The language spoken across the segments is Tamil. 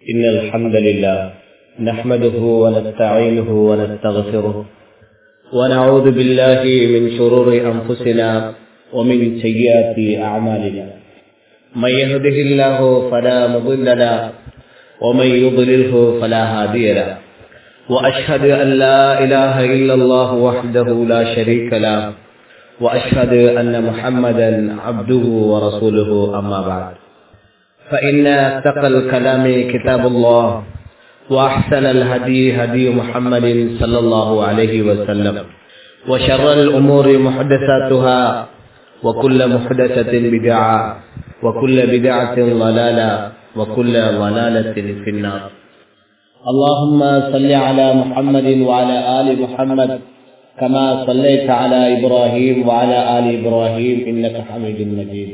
إن الحمد لله نحمده ونستعينه ونستغفره ونعوذ بالله من شرور أنفسنا ومن سيئات أعمالنا من يهده الله فلا مضل له ومن يضلله فلا هادي له وأشهد أن لا إله إلا الله وحده لا شريك له وأشهد أن محمدا عبده ورسوله أما بعد فإن اتقى الكلام كتاب الله وأحسن الهدي هدي محمد صلى الله عليه وسلم وشر الأمور محدثاتها وكل محدثة بدعة وكل بدعة ضلالة وكل ضلالة في النار اللهم صل على محمد وعلى آل محمد كما صليت على إبراهيم وعلى آل إبراهيم إنك حميد مجيد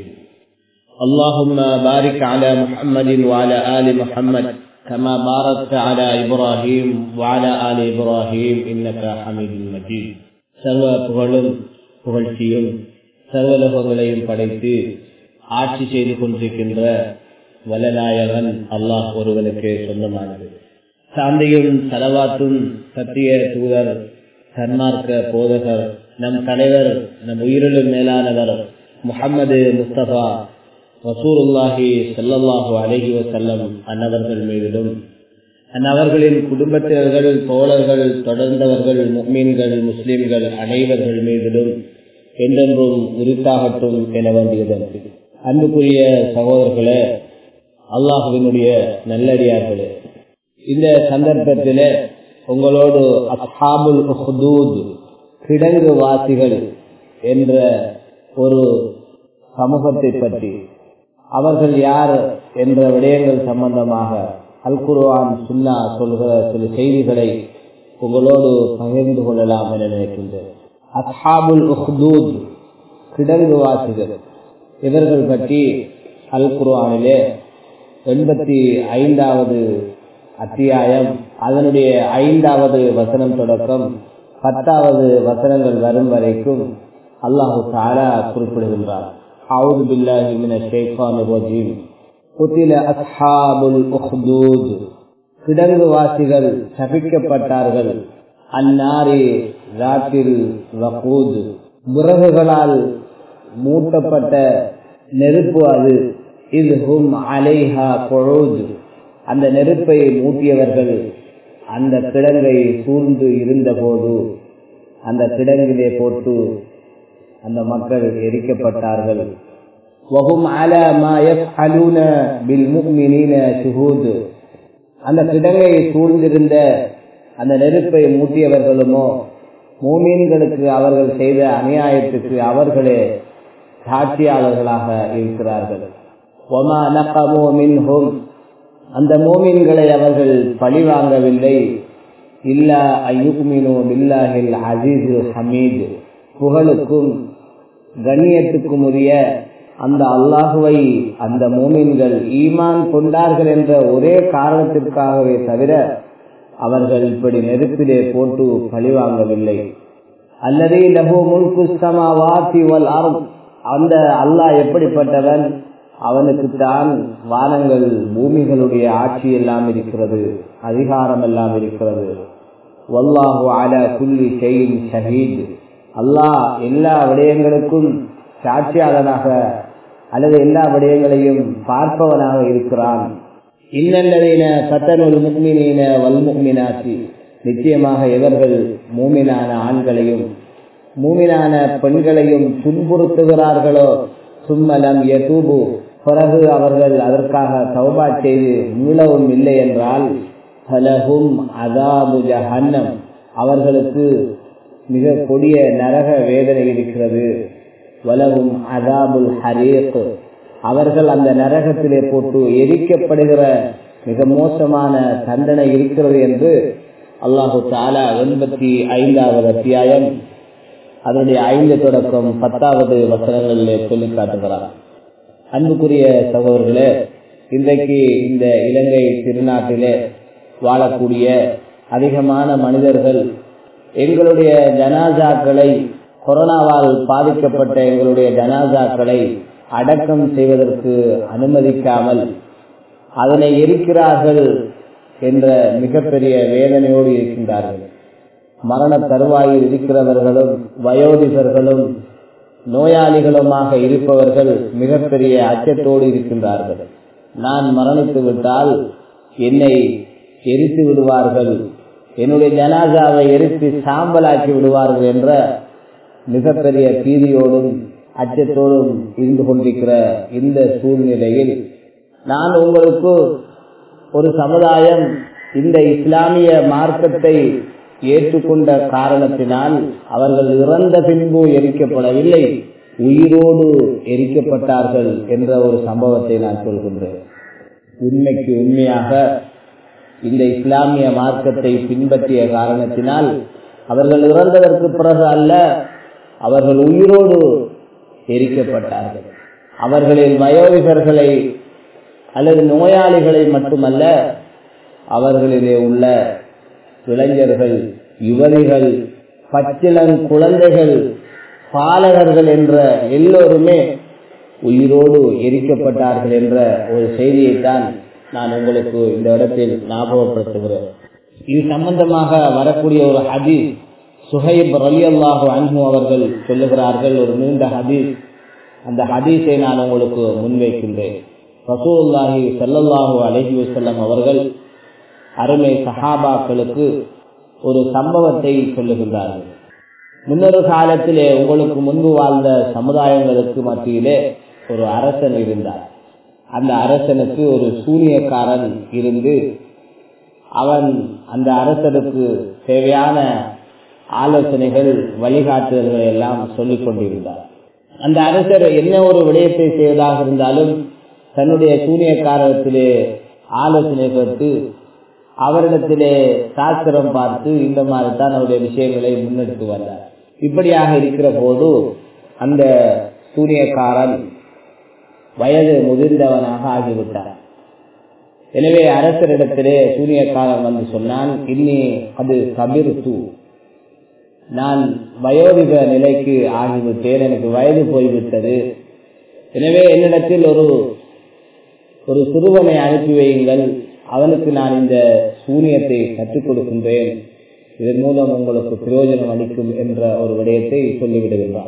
اللهم بارك على محمد وعلى آل محمد كما باركت على إبراهيم وعلى آل إبراهيم إنك حميد مجيد சர்வ புகழும் புகழ்ச்சியும் சர்வலோகங்களையும் படைத்து ஆட்சி செய்து கொண்டிருக்கின்ற வல்லநாயகன் அல்லாஹ் ஒருவனுக்கு சொந்தமானது சாந்தியும் தலவாத்தும் சத்திய தூதர் சன்மார்க்க போதகர் நம் தலைவர் நம் உயிரிலும் மேலானவர் முகமது முஸ்தபா வசூருல்லாஹி செல்லல்லாஹு அழகி வசல்லம் அன்னவர்கள் மீதிலும் அந்நவர்களின் குடும்பத்தினர்கள் தோழர்கள் தொடர்ந்தவர்கள் மீன்கள் முஸ்லிம்கள் அனைவர்கள் மீதிலும் என்றென்றும் உரித்தாகட்டும் என வேண்டியதற்கு அன்புக்குரிய சகோதரர்களே அல்லாஹுவினுடைய நல்லடியார்களே இந்த சந்தர்ப்பத்தில் உங்களோடு அசாபுல் ஹுதூத் கிடங்கு வாசிகள் என்ற ஒரு சமூகத்தை பற்றி அவர்கள் யார் என்ற விடயங்கள் சம்பந்தமாக அல் குர்வான் சுன்னா சொல்கிற சில செய்திகளை உங்களோடு பகிர்ந்து கொள்ளலாம் என நினைக்கின்றேன் அசாபுல் உஹ்தூத் கிடங்கு வாசிகள் இவர்கள் பற்றி அல் குர்வானிலே எண்பத்தி ஐந்தாவது அத்தியாயம் அதனுடைய ஐந்தாவது வசனம் தொடக்கம் பத்தாவது வசனங்கள் வரும் வரைக்கும் அல்லாஹு தாரா குறிப்பிடுகின்றார் أعوذ بالله من الشيطان الرجيم قتل أصحاب الأخدود கிடங்கு வாசிகள் சபிக்கப்பட்டார்கள் அந்நாரி ராத்தில் வகூத் விறகுகளால் மூட்டப்பட்ட நெருப்பு அது இது ஹும் அலைஹா கொழுது அந்த நெருப்பை மூட்டியவர்கள் அந்த கிடங்கை சூழ்ந்து இருந்தபோது அந்த கிடங்கிலே போட்டு அந்த மக்கள் எரிக்கப்பட்டார்கள் அந்த கிடங்கை சூழ்ந்திருந்த அந்த நெருப்பை மூட்டியவர்களுமோ மூமீன்களுக்கு அவர்கள் செய்த அநியாயத்துக்கு அவர்களே சாட்சியாளர்களாக இருக்கிறார்கள் ஒமா நகமோ மின்ஹும் அந்த மோமீன்களை அவர்கள் பழி வாங்கவில்லை இல்லா ஐயுக்மினோ பில்லாஹில் அசீசு ஹமீத் புகழுக்கும் கண்ணியத்துக்கும் உரிய அந்த அல்லாஹுவை அந்த மோமீன்கள் ஈமான் கொண்டார்கள் என்ற ஒரே காரணத்திற்காகவே தவிர அவர்கள் இப்படி நெருப்பிலே போட்டு பழிவாங்கவில்லை அல்லதே லஹு முல்கு சமாவாத்தி வல் அரும் அந்த அல்லாஹ் எப்படிப்பட்டவன் அவனுக்கு தான் வானங்கள் பூமிகளுடைய ஆட்சி எல்லாம் இருக்கிறது அதிகாரம் எல்லாம் இருக்கிறது வல்லாஹு அல குல்லி ஷெயின் ஷஹீத் அல்லாஹ் எல்லா விடயங்களுக்கும் சாட்சியாளனாக அல்லது எல்லா விடயங்களையும் பார்ப்பவனாக இருக்கிறான் இன்னல்லதீன சத்தனுல் முக்மினீன வல்முக்மினாசி நிச்சயமாக எவர்கள் மூமினான ஆண்களையும் மூமினான பெண்களையும் துன்புறுத்துகிறார்களோ சும்மலம் யதூபு பிறகு அவர்கள் அதற்காக சௌபா செய்து மீளவும் இல்லை என்றால் பலகும் அதாபு ஜஹன்னம் அவர்களுக்கு மிக கொடிய நரக வேதனை இருக்கிறது வலவும் அதாபுல் ஹரீக் அவர்கள் அந்த நரகத்திலே போட்டு எரிக்கப்படுகிற மிக மோசமான தண்டனை இருக்கிறது என்று அல்லாஹு தாலா எண்பத்தி ஐந்தாவது அத்தியாயம் அதனுடைய ஐந்து தொடக்கம் பத்தாவது வசனங்களிலே சொல்லி காட்டுகிறார் அன்புக்குரிய சகோதரர்களே இன்றைக்கு இந்த இலங்கை திருநாட்டிலே வாழக்கூடிய அதிகமான மனிதர்கள் எங்களுடைய ஜனாசாக்களை கொரோனாவால் பாதிக்கப்பட்ட எங்களுடைய ஜனாசாக்களை அடக்கம் செய்வதற்கு அனுமதிக்காமல் அதனை எரிக்கிறார்கள் என்ற மிகப்பெரிய வேதனையோடு இருக்கின்றார்கள் மரண தருவாயில் இருக்கிறவர்களும் வயோதிகர்களும் நோயாளிகளுமாக இருப்பவர்கள் மிகப்பெரிய அச்சத்தோடு இருக்கின்றார்கள் நான் மரணித்து விட்டால் என்னை எரித்து விடுவார்கள் என்னுடைய ஜனாதாவை எரித்து சாம்பலாக்கி விடுவார்கள் என்ற மிகப்பெரிய பீதியோடும் அச்சத்தோடும் இருந்து கொண்டிருக்கிற இந்த சூழ்நிலையில் நான் உங்களுக்கு ஒரு சமுதாயம் இந்த இஸ்லாமிய மார்க்கத்தை ஏற்றுக்கொண்ட காரணத்தினால் அவர்கள் இறந்த பின்பு எரிக்கப்படவில்லை உயிரோடு எரிக்கப்பட்டார்கள் என்ற ஒரு சம்பவத்தை நான் சொல்கின்றேன் உண்மைக்கு உண்மையாக இந்த இஸ்லாமிய மார்க்கத்தை பின்பற்றிய காரணத்தினால் அவர்கள் இறந்ததற்கு பிறகு அல்ல அவர்கள் உயிரோடு எரிக்கப்பட்டார்கள் அவர்களின் வயோதிகர்களை அல்லது நோயாளிகளை மட்டுமல்ல அவர்களிலே உள்ள இளைஞர்கள் யுவதிகள் பச்சிளன் குழந்தைகள் பாலகர்கள் என்ற எல்லோருமே உயிரோடு எரிக்கப்பட்டார்கள் என்ற ஒரு செய்தியைத்தான் நான் உங்களுக்கு இந்த இடத்தில் ஞாபகப்படுத்துகிறேன் இது சம்பந்தமாக வரக்கூடிய ஒரு ஹதீஸ் சுஹைப் ரலி அல்லாஹு அன்பு அவர்கள் சொல்லுகிறார்கள் ஒரு நீண்ட ஹதீஸ் அந்த ஹதீஸை நான் உங்களுக்கு முன்வைக்கின்றேன் ரசூல்லாஹி சல்லல்லாஹு அலஹி வசல்லம் அவர்கள் அருமை சஹாபாக்களுக்கு ஒரு சம்பவத்தை சொல்லுகின்றார்கள் முன்னொரு காலத்திலே உங்களுக்கு முன்பு வாழ்ந்த சமுதாயங்களுக்கு மத்தியிலே ஒரு அரசன் இருந்தார் அந்த அரசனுக்கு ஒரு சூனியக்காரன் இருந்து அவன் அந்த அரசனுக்கு தேவையான ஆலோசனைகள் வழிகாட்டுதல்களை எல்லாம் சொல்லிக் கொண்டிருந்தார் அந்த அரசர் என்ன ஒரு விடயத்தை செய்வதாக இருந்தாலும் தன்னுடைய சூனியக்காரத்திலே ஆலோசனை பெற்று அவரிடத்திலே சாஸ்திரம் பார்த்து இந்த மாதிரி தான் அவருடைய விஷயங்களை முன்னெடுத்து வந்தார் இப்படியாக இருக்கிற போது அந்த சூனியக்காரன் வயது முதிர்ந்தவனாக ஆகிவிட்டார் எனவே அரசரிடத்திலே சூனியக்காரன் வந்து சொன்னான் இன்னி அது கபிர்த்து நான் வயோதிக நிலைக்கு ஆகிவிட்டேன் எனக்கு வயது போய்விட்டது எனவே என்னிடத்தில் ஒரு ஒரு சிறுவனை அனுப்பி வையுங்கள் அவனுக்கு நான் இந்த சூனியத்தை கற்றுக் கொடுக்கின்றேன் இதன் மூலம் உங்களுக்கு பிரயோஜனம் அளிக்கும் என்ற ஒரு விடயத்தை சொல்லிவிடுகின்றார்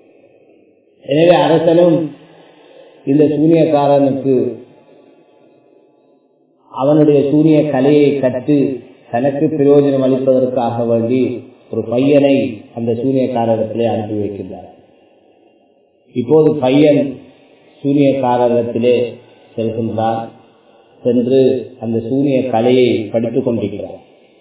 எனவே அரசனும் இந்த சூனியக்காரனுக்கு அவனுடைய சூனிய கலையை கற்று தனக்கு பிரயோஜனம் அளிப்பதற்காக வேண்டி ஒரு பையனை அந்த சூனியக்காரரிடத்திலே அனுப்பி வைக்கின்றார் இப்போது பையன் சூனியக்காரரிடத்திலே செல்கின்றார் சென்று அந்த சூனிய கலையை படித்துக் கொண்டிருக்கிறார்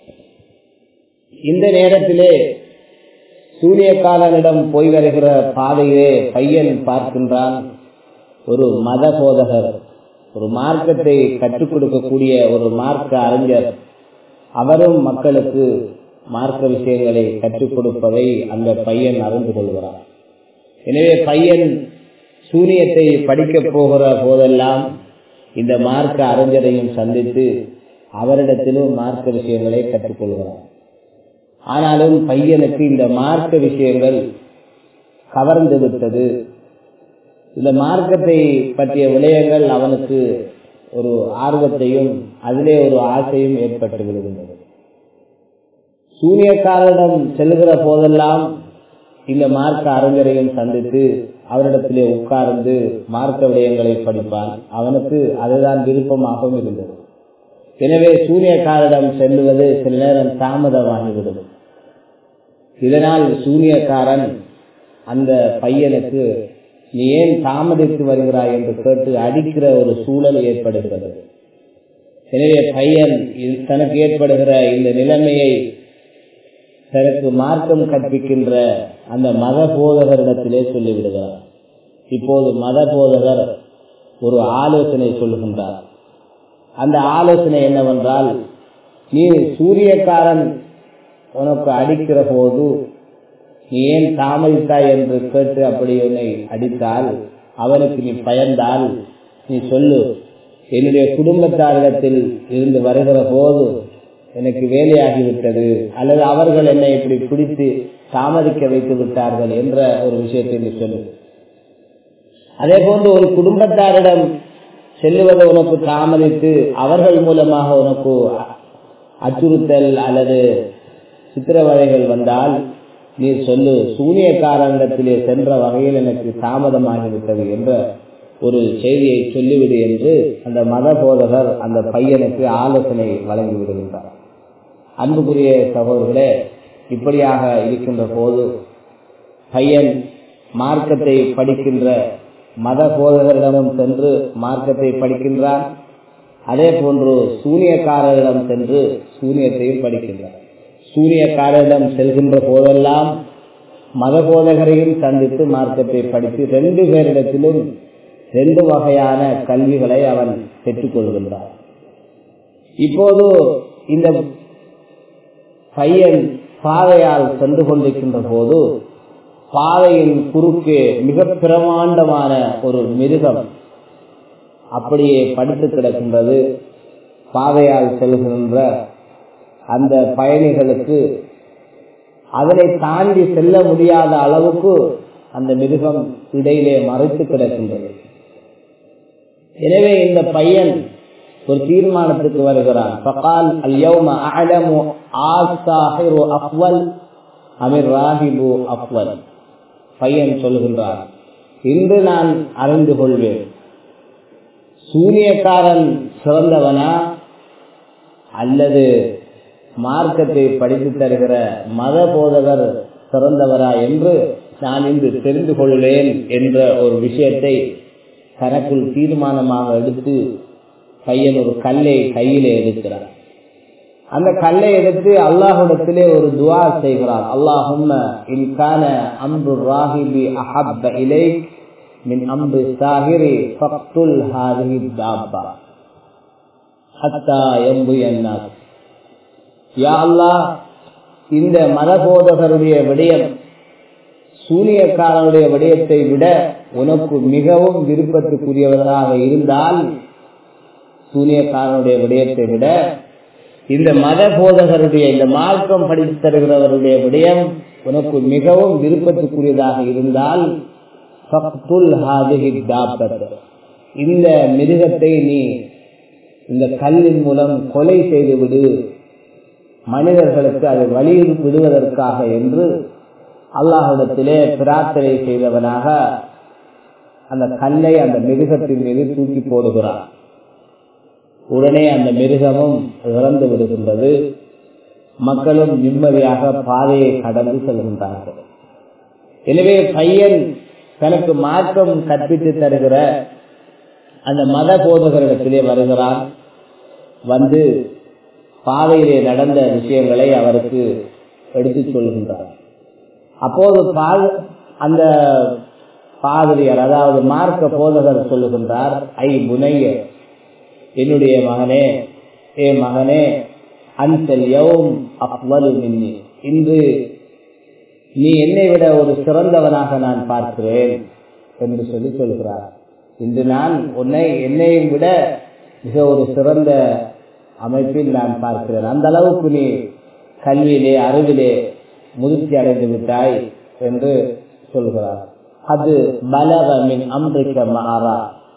இந்த நேரத்திலே சூரியக்காரனிடம் போய் வருகிற பாதையிலே பையன் பார்க்கின்றான் ஒரு மத போதகர் ஒரு மார்க்கத்தை கற்றுக் கொடுக்கக்கூடிய ஒரு மார்க்க அறிஞர் அவரும் மக்களுக்கு மார்க்க விஷயங்களை கற்றுக் கொடுப்பதை அந்த பையன் அறிந்து கொள்கிறார் எனவே பையன் சூரியத்தை படிக்கப் போகிற போதெல்லாம் இந்த மார்க்க அறிஞரையும் சந்தித்து அவரிடத்திலும் மார்க்க விஷயங்களை கற்றுக்கொள்கிறார் ஆனாலும் பையனுக்கு இந்த மார்க்க விஷயங்கள் கவர்ந்து விட்டது இந்த மார்க்கத்தை பற்றிய விடயங்கள் அவனுக்கு ஒரு ஆர்வத்தையும் அதிலே ஒரு ஆசையும் ஏற்பட்டு விடுகின்றது சூரியக்காரரிடம் செல்லுகிற போதெல்லாம் இந்த மார்க்க அறிஞரையும் சந்தித்து அவரிடத்திலே உட்கார்ந்து மார்க்க விடயங்களை படிப்பான் அவனுக்கு அதுதான் விருப்பமாகவும் இருந்தது எனவே சூரியக்காரிடம் செல்லுவது சில நேரம் தாமதமாகிவிடும் இதனால் சூரியக்காரன் அந்த பையனுக்கு நீ ஏன் தாமதித்து வருகிறாய் என்று கேட்டு அடிக்கிற ஒரு சூழல் ஏற்படுகிறது எனவே பையன் தனக்கு ஏற்படுகிற இந்த நிலைமையை தனக்கு மார்க்கம் கற்பிக்கின்ற அந்த மத போதகரிடத்திலே சொல்லிவிடுகிறார் இப்போது மத போதகர் ஒரு ஆலோசனை சொல்லுகின்றார் அந்த ஆலோசனை என்னவென்றால் நீ சூரியக்காரன் உனக்கு அடிக்கிற போது நீ ஏன் தாமதித்தாய் என்று கேட்டு அப்படி உன்னை அடித்தால் அவனுக்கு நீ பயந்தால் நீ சொல்லு என்னுடைய குடும்பத்தாரிடத்தில் இருந்து வருகிற போது எனக்கு வேலையாகிவிட்டது அல்லது அவர்கள் என்னை இப்படி பிடித்து தாமதிக்க வைத்து விட்டார்கள் என்ற ஒரு விஷயத்தை நீ சொல்லு அதே போன்று ஒரு குடும்பத்தாரிடம் செல்லுவது உனக்கு தாமதித்து அவர்கள் மூலமாக உனக்கு அச்சுறுத்தல் அல்லது சித்திரவதைகள் வந்தால் நீ சொல்லு சூனியக்காரனிடத்திலே சென்ற வகையில் எனக்கு தாமதமாகிவிட்டது என்ற ஒரு செய்தியை சொல்லிவிடு என்று அந்த மத போதகர் அந்த பையனுக்கு ஆலோசனை வழங்கி விடுகின்றார் அன்புக்குரிய சகோதரர்களே இப்படியாக இருக்கின்ற போது பையன் மார்க்கத்தை படிக்கின்ற மத போதகரிடமும் சென்று மார்க்கத்தை படிக்கின்றான் அதே போன்று சூனியக்காரரிடம் சென்று சூனியத்தையும் படிக்கின்றார் சூனியக்காரரிடம் செல்கின்ற போதெல்லாம் மத போதகரையும் சந்தித்து மார்க்கத்தை படித்து ரெண்டு பேரிடத்திலும் ரெண்டு வகையான கல்விகளை அவன் பெற்றுக் கொள்கின்றான் இப்போது இந்த பையன் பாதையால் சென்று கொண்டிருக்கின்ற போது பாதையின் குறுக்கே மிக பிரமாண்டமான ஒரு மிருகம் அப்படியே படுத்து கிடக்கின்றது பாதையால் செல்கின்ற அந்த பயணிகளுக்கு அதனை தாண்டி செல்ல முடியாத அளவுக்கு அந்த மிருகம் இடையிலே மறைத்து கிடக்கின்றது எனவே இந்த பையன் ஒரு தீர்மானத்துக்கு வருகிறான் பகால் அல்யௌம அலமு ஆசாஹிரு அஃவல் அமிர் ராஹிபு அஃவல் பையன் சொல்கின்றான் இன்று நான் அறிந்து கொள்வேன் சூனியக்காரன் சிறந்தவனா அல்லது மார்க்கத்தை படித்து தருகிற மத போதகர் சிறந்தவரா என்று நான் இன்று தெரிந்து கொள்வேன் என்ற ஒரு விஷயத்தை தனக்குள் தீர்மானமாக எடுத்து பையன் ஒரு கல்லை கையிலே எடுக்கிறார் அந்த கல்லை எடுத்து அல்லாஹுடத்திலே ஒரு துவா செய்கிறார் அல்லாஹும் இன்கான அம்பு ராஹிபி அஹப்ப இலை மின் அம்பு சாஹிரி ஃபக்துல் ஹாதிஹி தாப்பா ஹத்தா எம்பு என்னாஸ் யா அல்லாஹ் இந்த மதபோதகருடைய விடயம் சூனியக்காரனுடைய விடயத்தை விட உனக்கு மிகவும் விருப்பத்துக்குரியவராக இருந்தால் சூனியக்காரனுடைய விடயத்தை விட இந்த மத போதகருடைய இந்த மார்க்கம் படித்து தருகிறவருடைய விடயம் உனக்கு மிகவும் விருப்பத்துக்குரியதாக இருந்தால் இந்த மிருகத்தை நீ இந்த கல்லின் மூலம் கொலை செய்து விடு மனிதர்களுக்கு அதை வழி விடுவதற்காக என்று அல்லாஹிடத்திலே பிரார்த்தனை செய்தவனாக அந்த கல்லை அந்த மிருகத்தின் மீது தூக்கி போடுகிறான் உடனே அந்த மிருகமும் இறந்து விடுகின்றது மக்களும் நிம்மதியாக பாதையை கடந்து செல்கின்றார்கள் எனவே பையன் தனக்கு மார்க்கம் கற்பித்து தருகிற அந்த மத போதகரிடத்திலே வருகிறான் வந்து பாதையிலே நடந்த விஷயங்களை அவருக்கு எடுத்துச் சொல்கின்றார் அப்போது அந்த பாதிரியர் அதாவது மார்க்க போதகர் சொல்லுகின்றார் ஐ புனைய என்னுடைய மகனே ஏ மகனே அன்சல் யவும் அப்வலு மின்னி இன்று நீ என்னை விட ஒரு சிறந்தவனாக நான் பார்க்கிறேன் என்று சொல்லி சொல்கிறார் இன்று நான் உன்னை என்னையும் விட மிக ஒரு சிறந்த அமைப்பில் நான் பார்க்கிறேன் அந்த அளவுக்கு நீ கல்வியிலே அறிவிலே முதிர்ச்சி அடைந்து விட்டாய் என்று சொல்கிறார் அது பலவமின் அம்பிரிக்க மாறா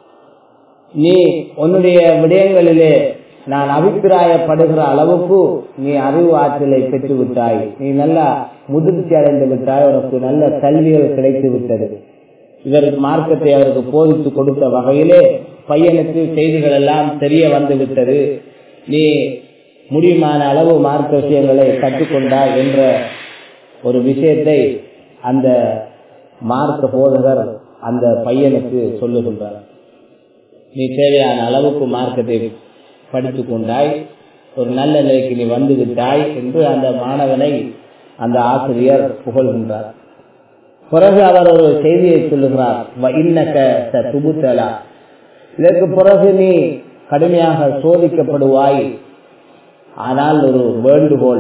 நீ உன்னுடைய விடயங்களிலே நான் அபிப்பிராயப்படுகிற அளவுக்கு நீ அறிவு ஆற்றலை பெற்று விட்டாய் நீ நல்ல முதிர்ச்சி அடைந்து விட்டாய் உனக்கு நல்ல கல்விகள் கிடைத்து விட்டது இதற்கு மார்க்கத்தை அவருக்கு போதித்து கொடுத்த வகையிலே பையனுக்கு செய்திகள் எல்லாம் தெரிய வந்து விட்டது நீ முடியுமான அளவு மார்க்க விஷயங்களை கற்றுக்கொண்டாய் என்ற ஒரு விஷயத்தை அந்த மார்க்க போதகர் அந்த பையனுக்கு சொல்லுகின்றார் நீ தேவையான அளவுக்கு மார்க்கத்தை படித்துக் கொண்டாய் ஒரு நல்ல நிலைக்கு நீ வந்து விட்டாய் என்று அந்த மாணவனை அந்த ஆசிரியர் புகழ்கின்றார் பிறகு அவர் ஒரு செய்தியை சொல்லுகிறார் துபுத்தலா இதற்கு பிறகு நீ கடுமையாக சோதிக்கப்படுவாய் ஆனால் ஒரு வேண்டுகோள்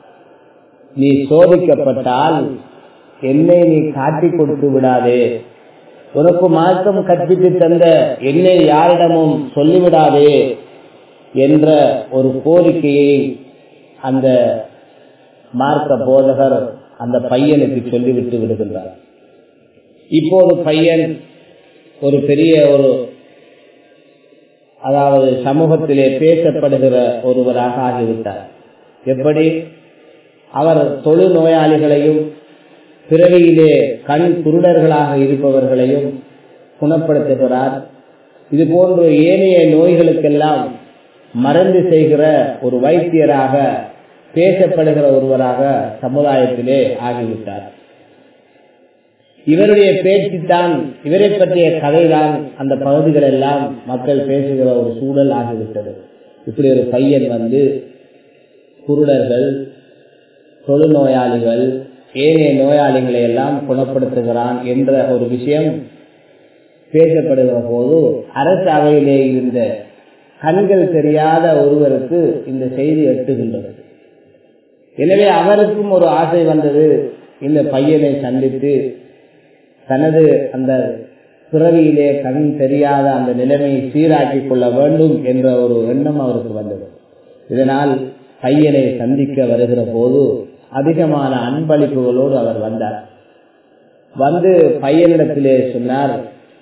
நீ சோதிக்கப்பட்டால் என்னை நீ காட்டிக் கொடுத்து விடாதே உனக்கு மார்க்கம் கற்பித்து தந்த என்னை யாரிடமும் சொல்லிவிடாதே என்ற ஒரு கோரிக்கையை அந்த மார்க்க போதகர் அந்த பையனுக்கு சொல்லிவிட்டு விடுகின்றார் இப்போது பையன் ஒரு பெரிய ஒரு அதாவது சமூகத்திலே பேசப்படுகிற ஒருவராக ஆகிவிட்டார் எப்படி அவர் தொழு நோயாளிகளையும் பிறவியிலே கண் குருடர்களாக இருப்பவர்களையும் குணப்படுத்துகிறார் இது போன்ற ஏனைய நோய்களுக்கெல்லாம் மருந்து செய்கிற ஒரு வைத்தியராக பேசப்படுகிற ஒருவராக சமுதாயத்திலே ஆகிவிட்டார் இவருடைய பேச்சு தான் இவரை பற்றிய கதைதான் அந்த பகுதிகள் எல்லாம் மக்கள் பேசுகிற ஒரு சூழல் ஆகிவிட்டது இப்படி ஒரு பையன் வந்து குருடர்கள் தொழுநோயாளிகள் ஏனைய நோயாளிகளை எல்லாம் குணப்படுத்துகிறான் என்ற ஒரு விஷயம் பேசப்படுகிற போது அரசு அவையிலே இருந்த கண்கள் தெரியாத ஒருவருக்கு இந்த செய்தி எட்டுகின்றது எனவே அவருக்கும் ஒரு ஆசை வந்தது இந்த பையனை சந்தித்து தனது அந்த பிறவியிலே கண் தெரியாத அந்த நிலைமையை சீராக்கிக் கொள்ள வேண்டும் என்ற ஒரு எண்ணம் அவருக்கு வந்தது இதனால் பையனை சந்திக்க வருகிற போது அதிகமான அன்பளிப்புகளோடு அவர் வந்தார் வந்து பையனிடத்திலே சொன்னார்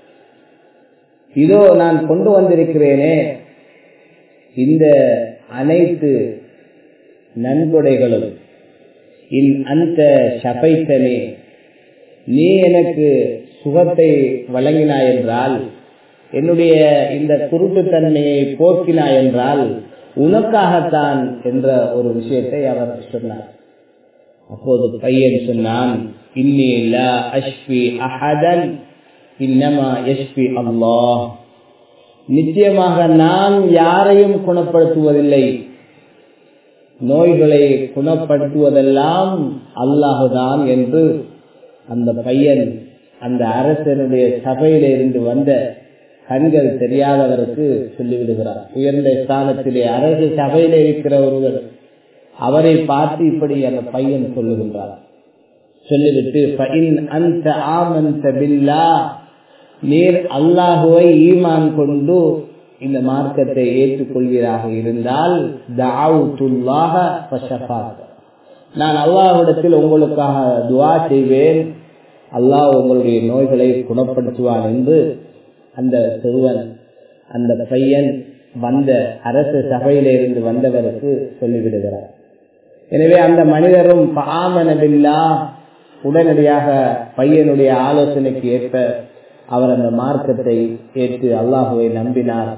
இதோ நான் கொண்டு வந்திருக்கிறேனே இந்த அனைத்து நன்கொடைகளும் இன் அந்த சபைத்தனே நீ எனக்கு சுகத்தை வழங்கினாய் என்றால் என்னுடைய இந்த குருட்டுத்தன்மையை போக்கினாய் என்றால் உனக்காகத்தான் என்ற ஒரு விஷயத்தை அவர் சொன்னார் அப்போது பையன் சொன்னான் இன்னி லா அஷ்பி அஹதன் இன்னமா யஷ்பி அல்லாஹ் நிச்சயமாக நான் யாரையும் குணப்படுத்துவதில்லை நோய்களை குணப்படுத்துவதெல்லாம் அல்லாஹுதான் என்று அந்த பையன் அந்த அரசனுடைய சபையில இருந்து வந்த கண்கள் தெரியாதவருக்கு சொல்லிவிடுகிறார் உயர்ந்த ஸ்தானத்திலே அரசு சபையில இருக்கிற ஒருவர் அவரை பார்த்து இப்படி அந்த பையன் சொல்லுகின்றார் சொல்லிவிட்டு அந்த ஆமந்த பில்லா நீர் அல்லாஹுவை ஈமான் கொண்டு இந்த மார்க்கத்தை ஏற்றுக்கொள்வீராக இருந்தால் நான் அல்லாஹ்விடத்தில் உங்களுக்காக துவா செய்வேன் அல்லாஹ் உங்களுடைய நோய்களை குணப்படுத்துவான் என்று அந்த சிறுவன் அந்த பையன் வந்த அரசு சபையிலிருந்து வந்தவருக்கு சொல்லிவிடுகிறார் எனவே அந்த மனிதரும் பாமனவில்லா உடனடியாக பையனுடைய ஆலோசனைக்கு ஏற்ப அவர் அந்த மார்க்கத்தை ஏற்று அல்லாஹுவை நம்பினார்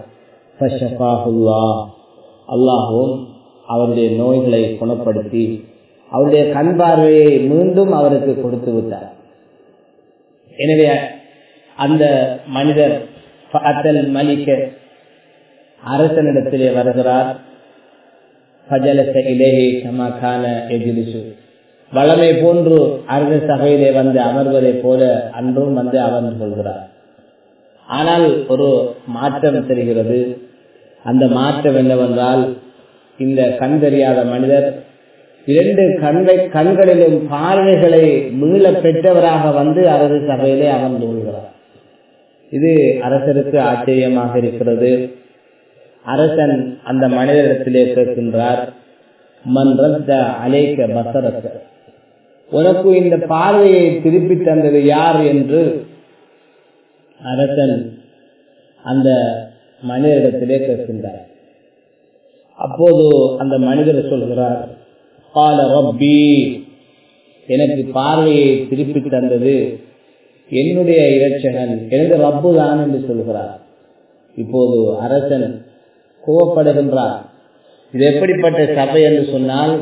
அல்லாஹுவும் அவருடைய நோய்களை குணப்படுத்தி அவருடைய கண் பார்வையை மீண்டும் அவருக்கு கொடுத்து விட்டார் எனவே அந்த மனிதர் அத்தல் மலிக்க அரசனிடத்திலே வருகிறார் பஜலச இலேஹி சமாக்கான எஜிலிசு வளமை போன்று அரச சபையிலே வந்து அமர்வதை போல அன்றும் வந்து அமர்ந்து கொள்கிறார் ஆனால் ஒரு மாற்றம் தெரிகிறது அந்த மாற்றம் என்னவென்றால் இந்த கண் தெரியாத மனிதர் இரண்டு கண்களை கண்களிலும் பார்வைகளை மீள பெற்றவராக வந்து அரசு சபையிலே அமர்ந்து கொள்கிறார் இது அரசருக்கு ஆச்சரியமாக இருக்கிறது அரசன் அந்த மனிதரிடத்திலே கேட்கின்றார் மன் ரத்த அலேக்க பசரத்த உனக்கு இந்த பார்வையை திருப்பி தந்தது யார் என்று அரசன் அந்த மனிதரிடத்திலே கேட்கின்றார் அப்போது அந்த மனிதர் சொல்கிறார் கால ரப்பி எனக்கு பார்வையை திருப்பி தந்தது என்னுடைய இறைச்சகன் எனது ரப்பு தான் என்று சொல்கிறார் இப்போது அரசன் கோவப்படுகின்றார் இது எப்படிப்பட்ட சபை என்று சொன்னால்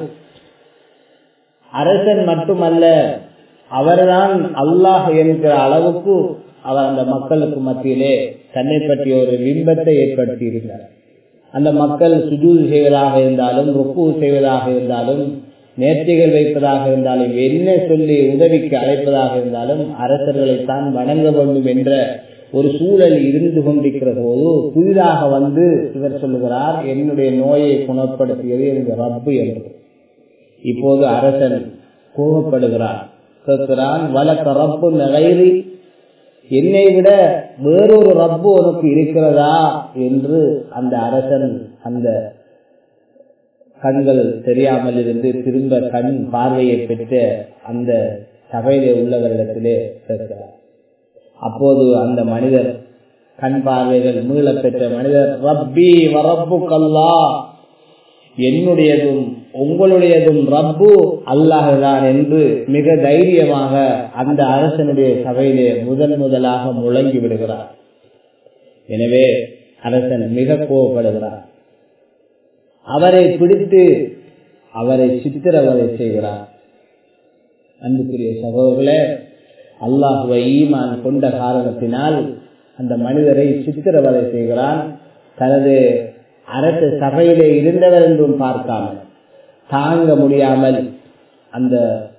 அரசன் மட்டுமல்ல அவர்தான் அல்லாஹ் என்கிற அளவுக்கு அவர் அந்த மக்களுக்கு மத்தியிலே தன்னை பற்றிய ஒரு பிம்பத்தை ஏற்படுத்தி இருக்கிறார் அந்த மக்கள் சுஜூது செய்வதாக இருந்தாலும் ருக்கு செய்வதாக இருந்தாலும் நேர்த்திகள் வைப்பதாக இருந்தாலும் என்ன சொல்லி உதவிக்கு அழைப்பதாக இருந்தாலும் அரசர்களைத்தான் வணங்க வேண்டும் என்ற ஒரு சூழல் இருந்து கொண்டிருக்கிற போது புதிதாக வந்து இவர் சொல்லுகிறார் என்னுடைய நோயை குணப்படுத்தியது இந்த ரப்பு என்று இப்போது அரசன் கோபப்படுகிறார் கேட்கிறான் வழக்க ரப்பு நகைரி என்னை விட வேறொரு ரப்பு உனக்கு இருக்கிறதா என்று அந்த அரசன் அந்த கண்கள் தெரியாமல் இருந்து திரும்ப கண் பார்வையை பெற்ற அந்த சபையிலே உள்ளவரிடத்திலே கேட்கிறார் அப்போது அந்த மனிதர் கண் பார்வைகள் மீளப்பெற்ற மனிதர் ரப்பி வரப்பு கல்லா என்னுடையதும் உங்களுடையதும் ரப்பு அல்லாஹுதான் என்று மிக தைரியமாக அந்த அரசனுடைய சபையிலே முதன் முதலாக முழங்கி விடுகிறார் எனவே அரசன் மிக கோவப்படுகிறார் அவரை பிடித்து அவரை சித்திரவதை செய்கிறார் அன்புக்குரிய சகோதரர்களே அல்லாஹுவை ஈமான் கொண்ட காரணத்தினால் அந்த மனிதரை சித்திரவதை செய்கிறான் தனது அரசு சபையிலே இருந்தவர் என்றும் பார்க்காமல் தாங்க முடியாமல் அந்த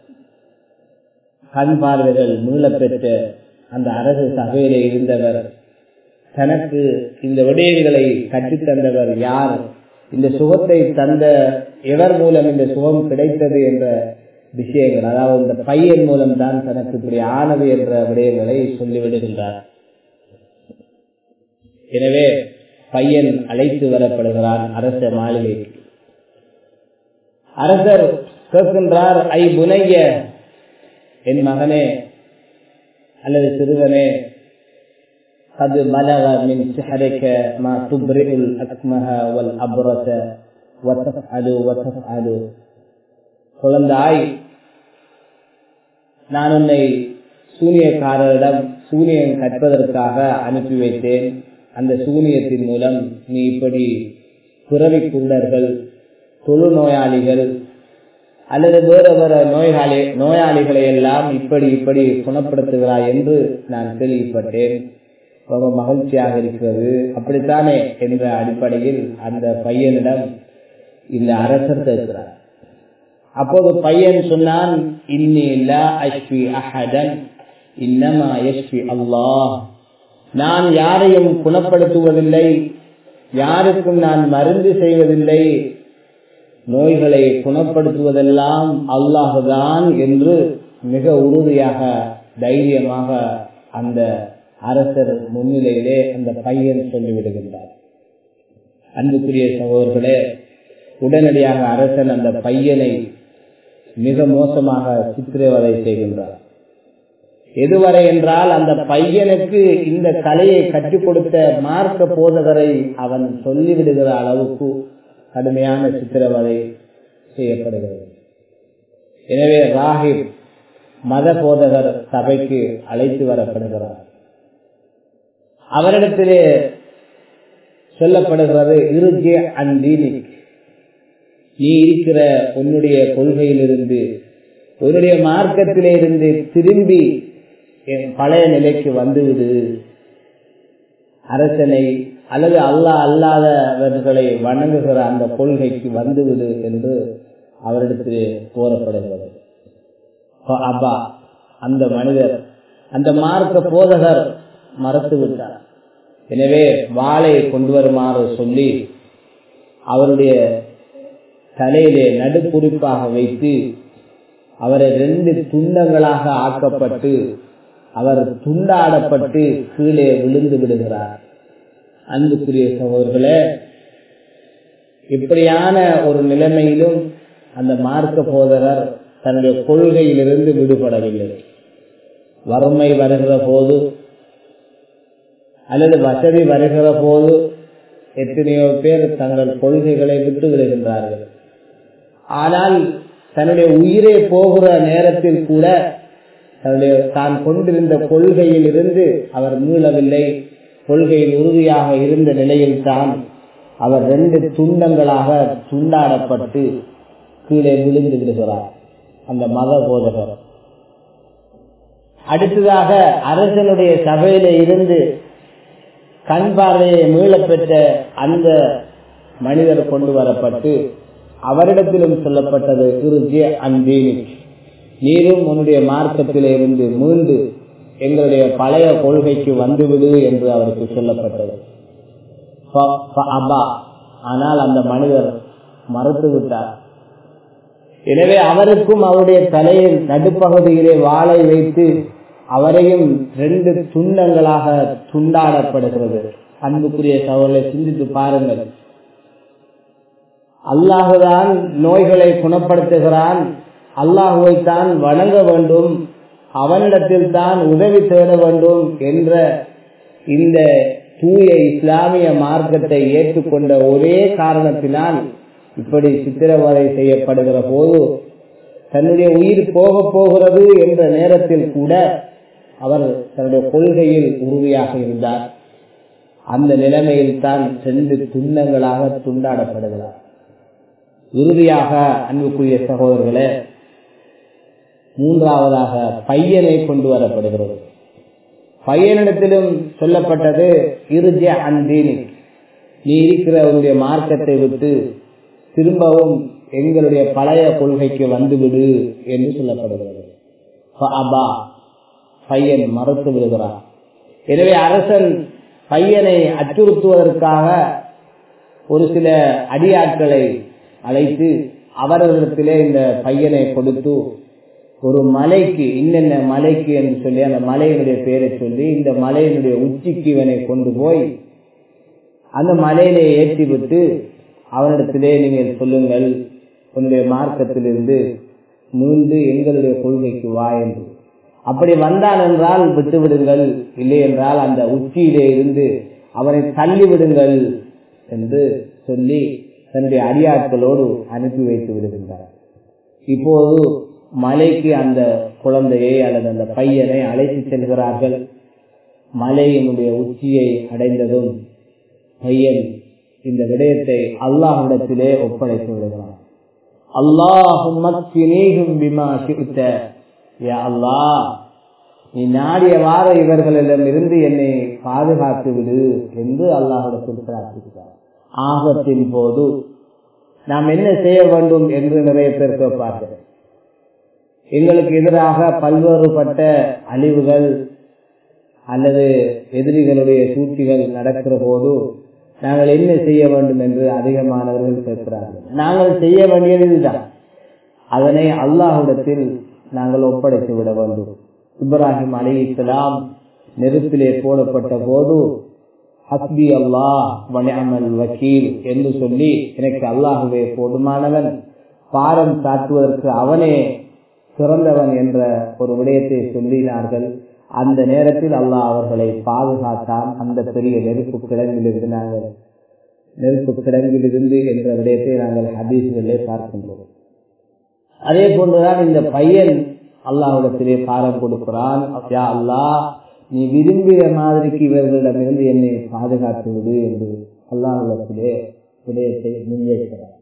கண் பார்வைகள் மீளப்பெற்ற அந்த அரசு சபையிலே இருந்தவர் தனக்கு இந்த விடயங்களை கற்றுத்தந்தவர் யார் இந்த சுகத்தை தந்த எவர் மூலம் இந்த சுகம் கிடைத்தது என்ற விஷயங்கள் அதாவது இந்த பையன் மூலம் தான் தனக்கு இப்படி ஆனது என்ற விடயங்களை சொல்லிவிடுகின்றார் எனவே பையன் அழைத்து வரப்படுகிறான் அரச மாளிகைக்கு அரசர் கேட்கின்றார் ஐ புனைய என் மகனே அல்லது சிறுவனே قد بلغ من سحرك ما تبرئ الأكمه والأبرة وتفعل وتفعل குழந்தாய் நான் உன்னை சூனியக்காரரிடம் சூனியம் கற்பதற்காக அனுப்பி வைத்தேன் அந்த சூனியத்தின் மூலம் நீ இப்படி பிறவி குண்டர்கள் தொழுநோயாளிகள் அல்லது வேறு வேறு நோயாளி நோயாளிகளை எல்லாம் இப்படி இப்படி குணப்படுத்துகிறாய் என்று நான் கேள்விப்பட்டேன் ரொம்ப மகிழ்ச்சியாக இருக்கிறது அப்படித்தானே என்ற அடிப்படையில் அந்த பையனிடம் இந்த அரசர் கேட்கிறார் அப்போது பையன் சொன்னான் இன்னி லா அஷ்வி அஹதன் இன்னமா யஷ்வி அல்லாஹ் நான் யாரையும் குணப்படுத்துவதில்லை யாருக்கும் நான் மருந்து செய்வதில்லை நோய்களை குணப்படுத்துவதெல்லாம் அல்லாஹுதான் என்று மிக உறுதியாக தைரியமாக அந்த அரசர் முன்னிலையிலே அந்த பையன் சொல்லிவிடுகின்றார் அன்புக்குரிய சகோதரர்களே உடனடியாக அரசன் அந்த பையனை மிக மோசமாக சித்திரவதை செய்கின்றார் எதுவரை என்றால் அந்த பையனுக்கு இந்த கலையை கற்றுக் கொடுத்த மார்க்க போதகரை அவன் சொல்லிவிடுகிற அளவுக்கு கடுமையான சித்திரவதை செய்யப்படுகிறது எனவே ராகிப் மத போதகர் சபைக்கு அழைத்து வரப்படுகிறார் அவரிடத்திலே சொல்லப்படுகிறது இறுதிய அந்தீனிக் நீ இருக்கிற உன்னுடைய கொள்கையிலிருந்து உன்னுடைய மார்க்கத்திலே இருந்து திரும்பி பழைய நிலைக்கு வந்துவிடு அரசனை அல்லது அல்லா அல்லாதவர்களை வணங்குகிற அந்த கொள்கைக்கு வந்துவிடு என்று அவரிடத்திலே கோரப்படுகிறது அப்பா அந்த மனிதர் அந்த மார்க்க போதகர் மறுத்து விட்டார் எனவே வாளை கொண்டு வருமாறு சொல்லி அவருடைய தலையிலே நடுக்குறிப்பாக வைத்து அவரை ரெண்டு துண்டங்களாக ஆக்கப்பட்டு அவர் துண்டாடப்பட்டு கீழே விழுந்து விடுகிறார் அன்புக்குரிய சகோதரர்களே இப்படியான ஒரு நிலைமையிலும் அந்த மார்க்க போதகர் தன்னுடைய கொள்கையிலிருந்து விடுபடவில்லை வறுமை வருகிற போது அல்லது வசதி வருகிற போது எத்தனையோ பேர் தங்கள் கொள்கைகளை விட்டு விடுகின்றார்கள் ஆனால் தன்னுடைய உயிரே போகிற நேரத்தில் கூட தன்னுடைய தான் கொண்டிருந்த கொள்கையில் இருந்து அவர் மீளவில்லை கொள்கையில் உறுதியாக இருந்த நிலையில் தான் அவர் ரெண்டு துண்டங்களாக துண்டாடப்பட்டு கீழே விழுந்து விடுகிறார் அந்த மத போதகர் அடுத்ததாக அரசனுடைய சபையில இருந்து கண் பார்வையை மீளப்பெற்ற அந்த மனிதர் கொண்டு வரப்பட்டு அவரிடத்திலும் சொல்லப்பட்டது இறுதிய அன்பீனி நீரும் உன்னுடைய மார்க்கத்திலே இருந்து மீண்டு எங்களுடைய பழைய கொள்கைக்கு வந்துவிடு என்று அவருக்கு சொல்லப்பட்டது அபா ஆனால் அந்த மனிதர் மறுத்து விட்டார் எனவே அவருக்கும் அவருடைய தலையின் நடுப்பகுதியிலே வாளை வைத்து அவரையும் ரெண்டு துண்டங்களாக துண்டாடப்படுகிறது அன்புக்குரிய சவர்களை சிந்தித்து பாருங்கள் அல்லாஹுதான் நோய்களை குணப்படுத்துகிறான் அல்லாஹுவை தான் வணங்க வேண்டும் அவனிடத்தில் தான் உதவி தேட வேண்டும் என்ற இந்த தூய இஸ்லாமிய மார்க்கத்தை ஏற்றுக்கொண்ட ஒரே காரணத்தினால் இப்படி சித்திரவதை செய்யப்படுகிற போது தன்னுடைய உயிர் போக போகிறது என்ற நேரத்தில் கூட அவர் தன்னுடைய கொள்கையில் உறுதியாக இருந்தார் அந்த நிலைமையில் தான் ரெண்டு துன்பங்களாக துண்டாடப்படுகிறார் இறுதியாக அன்புக்குரிய சகோதரர்களே மூன்றாவதாக பையனை கொண்டு வரப்படுகிறது பையனிடத்திலும் சொல்லப்பட்டது இறுதி அந்தீனி நீ இருக்கிற உன்னுடைய மார்க்கத்தை விட்டு திரும்பவும் எங்களுடைய பழைய கொள்கைக்கு வந்துவிடு என்று சொல்லப்படுகிறது அபா பையன் மறுத்து விடுகிறார் எனவே அரசன் பையனை அச்சுறுத்துவதற்காக ஒரு சில அடியாட்களை அழைத்து அவர்களிடத்திலே இந்த பையனை கொடுத்து ஒரு மலைக்கு இன்னென்ன மலைக்கு என்று சொல்லி அந்த மலையினுடைய பெயரை சொல்லி இந்த மலையினுடைய உச்சிக்கு இவனை கொண்டு போய் அந்த மலையிலே ஏற்றி விட்டு அவனிடத்திலே நீங்கள் சொல்லுங்கள் உன்னுடைய மார்க்கத்திலிருந்து மீண்டு எங்களுடைய கொள்கைக்கு வா என்று அப்படி வந்தான் என்றால் விட்டு விடுங்கள் இல்லை என்றால் அந்த உச்சியிலே இருந்து அவனை தள்ளி விடுங்கள் என்று சொல்லி தன்னுடைய அடியாட்களோடு அனுப்பி வைத்து விடுகின்றார் இப்போது மலைக்கு அந்த குழந்தையை அல்லது அந்த பையனை அழைத்து செல்கிறார்கள் மலையினுடைய உச்சியை அடைந்ததும் பையன் இந்த விடயத்தை அல்லாஹிடத்திலே ஒப்படைத்து விடுகிறான் அல்லாஹ் நீ நாடிய வார இவர்களிடம் இருந்து என்னை பாதுகாத்து விடு என்று அல்லாஹிடத்தில் பிரார்த்திக்கிறார் ஆபத்தின் போது நாம் என்ன செய்ய வேண்டும் என்று நிறைய பேர் கேட்பார்கள் எங்களுக்கு எதிராக பல்வேறுபட்ட அழிவுகள் அல்லது எதிரிகளுடைய சூழ்ச்சிகள் நடக்கிற போது நாங்கள் என்ன செய்ய வேண்டும் என்று அதிகமானவர்கள் கேட்கிறார்கள் நாங்கள் செய்ய வேண்டியது இதுதான் அதனை அல்லாஹுடத்தில் நாங்கள் ஒப்படைத்து விட வேண்டும் இப்ராஹிம் அலி இஸ்லாம் நெருப்பிலே போடப்பட்ட போது ஹஸ்பி அல்லாஹ் வனிஅமல் வக்கீல் என்று சொல்லி எனக்கு அல்லாஹுவே போதுமானவன் பாரம் சாட்டுவதற்கு அவனே சிறந்தவன் என்ற ஒரு விடயத்தை சொல்லினார்கள் அந்த நேரத்தில் அல்லாஹ் அவர்களை பாதுகாத்தான் அந்த பெரிய நெருப்பு கிடங்கிலிருந்து நாங்கள் நெருப்பு கிடங்கிலிருந்து என்ற விடயத்தை நாங்கள் ஹதீஸ்களிலே பார்க்கின்றோம் அதே போன்றுதான் இந்த பையன் அல்லாஹிடத்திலே பாரம் கொடுக்கிறான் யா அல்லாஹ் நீ விரும்பிய மாதிரிக்கு இவர்களிடமிருந்து என்னை பாதுகாத்து விடு என்று அல்லாஹிடத்திலே விடயத்தை முன்வைக்கிறார்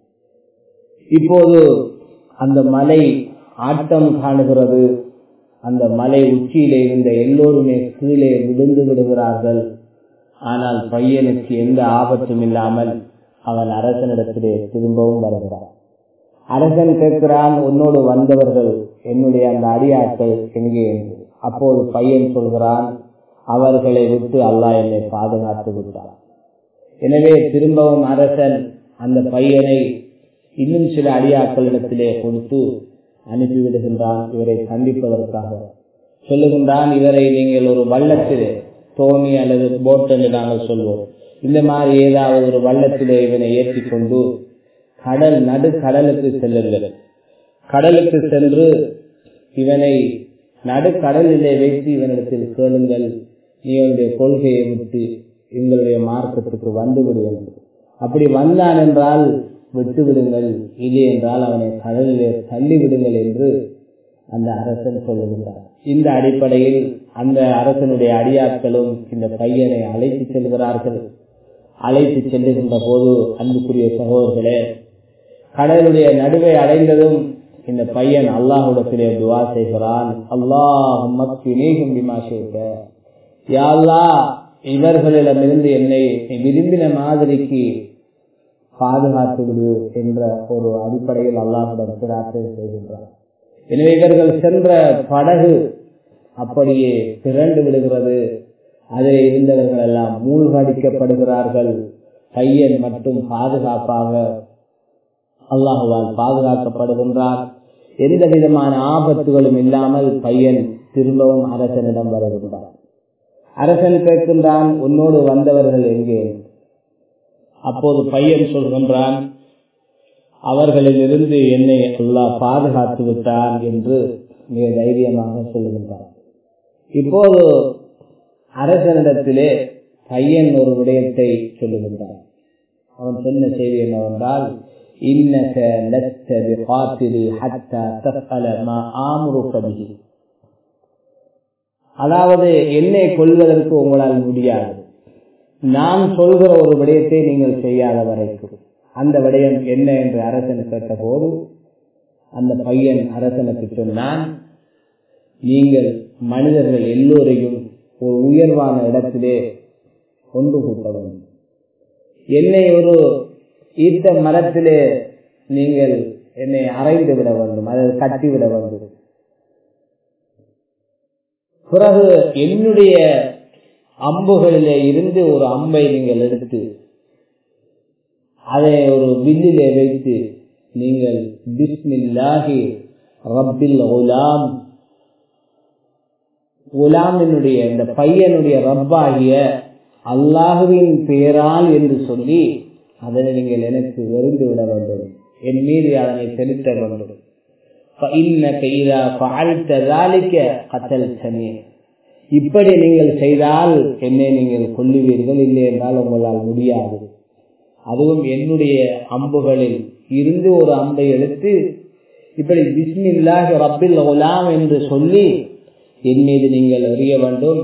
இப்போது அந்த மலை ஆட்டம் காணுகிறது அந்த மலை உச்சியிலே இருந்த எல்லோருமே கீழே விழுந்து விடுகிறார்கள் ஆனால் பையனுக்கு எந்த ஆபத்தும் இல்லாமல் அவன் அரசனிடத்திலே திரும்பவும் வருகிறான் அரசன் கேட்கிறான் உன்னோடு வந்தவர்கள் என்னுடைய அந்த அடியாட்கள் எங்கே என்று அப்போது பையன் சொல்கிறான் அவர்களை விட்டு அல்லாஹ் என்னை பாதுகாத்து விட்டார் எனவே திரும்பவும் அரசன் அந்த பையனை இன்னும் சில அடியாக்களிடத்திலே கொடுத்து அனுப்பிவிடுகின்றான் இவரை சந்திப்பதற்காக சொல்லுகின்றான் இவரை நீங்கள் ஒரு வள்ளத்திலே தோணி அல்லது போட் என்று நாங்கள் சொல்வோம் இந்த மாதிரி ஏதாவது ஒரு வள்ளத்திலே இவனை ஏற்றிக்கொண்டு கடல் நடு கடலுக்கு செல்லுங்கள் கடலுக்கு சென்று இவனை நடு கடலிலே வைத்து இவனிடத்தில் கேளுங்கள் இவனுடைய கொள்கையை விட்டு எங்களுடைய மார்க்கத்துக்கு வந்து விடுங்கள் அப்படி வந்தான் என்றால் விட்டு விடுங்கள் இல்லை என்றால் அவனை கடலிலே தள்ளி விடுங்கள் என்று அந்த அரசன் சொல்லுகின்றார் இந்த அடிப்படையில் அந்த அரசனுடைய அடியாட்களும் இந்த பையனை அழைத்து செல்கிறார்கள் அழைத்து செல்லுகின்ற போது அன்புக்குரிய சகோதரர்களே கடலுடைய நடுவை அடைந்ததும் இந்த பையன் அல்லாஹுடத்திலே துவா செய்கிறான் அல்லாஹ் யாழ்லா இவர்களிடமிருந்து என்னை விரும்பின மாதிரிக்கு பாதுகாத்து விடு என்ற ஒரு அடிப்படையில் அல்லாஹுடன் பிரார்த்தனை செய்கின்றார் எனவே இவர்கள் சென்ற படகு அப்படியே திரண்டு விடுகிறது அதில் இருந்தவர்கள் எல்லாம் மூழ்கடிக்கப்படுகிறார்கள் பையன் மட்டும் பாதுகாப்பாக அல்லாஹுவால் பாதுகாக்கப்படுகின்றார் எந்த விதமான ஆபத்துகளும் இல்லாமல் பையன் திரும்பவும் அரசனிடம் வருகின்றார் அரசன் கேட்கின்றான் உன்னோடு வந்தவர்கள் எங்கே அப்போது பையன் சொல்கின்றான் அவர்களில் இருந்து என்னை அல்லாஹ் பாதுகாத்து விட்டான் என்று மிக தைரியமாக சொல்லுகின்றார் இப்போது அரசனிடத்திலே பையன் ஒரு விடயத்தை சொல்லுகின்றான் அவன் சொன்ன செய்தி என்னவென்றால் இன்னக லஸ்த பிகாத்திலி ஹத்தா தஃஅல மா ஆமுருக பிஹி அதாவது என்னை கொள்வதற்கு உங்களால் முடியாது நான் சொல்கிற ஒரு விடயத்தை நீங்கள் செய்யாத வரைக்கும் அந்த விடயம் என்ன என்று அரசன் கேட்டபோது அந்த பையன் அரசனுக்கு சொன்னான் நீங்கள் மனிதர்கள் எல்லோரையும் ஒரு உயர்வான இடத்திலே ஒன்று கூட்ட வேண்டும் என்னை ஒரு ஈட்ட மரத்திலே நீங்கள் என்னை அரைந்து விட வேண்டும் அதை கட்டி விட வேண்டும் பிறகு என்னுடைய அம்புகளிலே இருந்து ஒரு அம்பை நீங்கள் எடுத்து அதை ஒரு வில்லிலே வைத்து நீங்கள் பிஸ்மில்லாஹி ரப்பில் உலாம் உலாமினுடைய இந்த பையனுடைய ரப்பாகிய அல்லாஹுவின் பெயரால் என்று சொல்லி அதனை நீங்கள் எனக்கு வெறிந்து விட வேண்டும் என் மீது அதனை செலுத்த வேண்டும் இப்படி நீங்கள் செய்தால் என்னை நீங்கள் கொல்லுவீர்கள் இல்லை என்றால் உங்களால் முடியாது அதுவும் என்னுடைய அம்புகளில் இருந்து ஒரு அம்பை எடுத்து இப்படி பிஸ்மில்லாஹி ரப்பில் உலாம் என்று சொல்லி என் மீது நீங்கள் அறிய வேண்டும்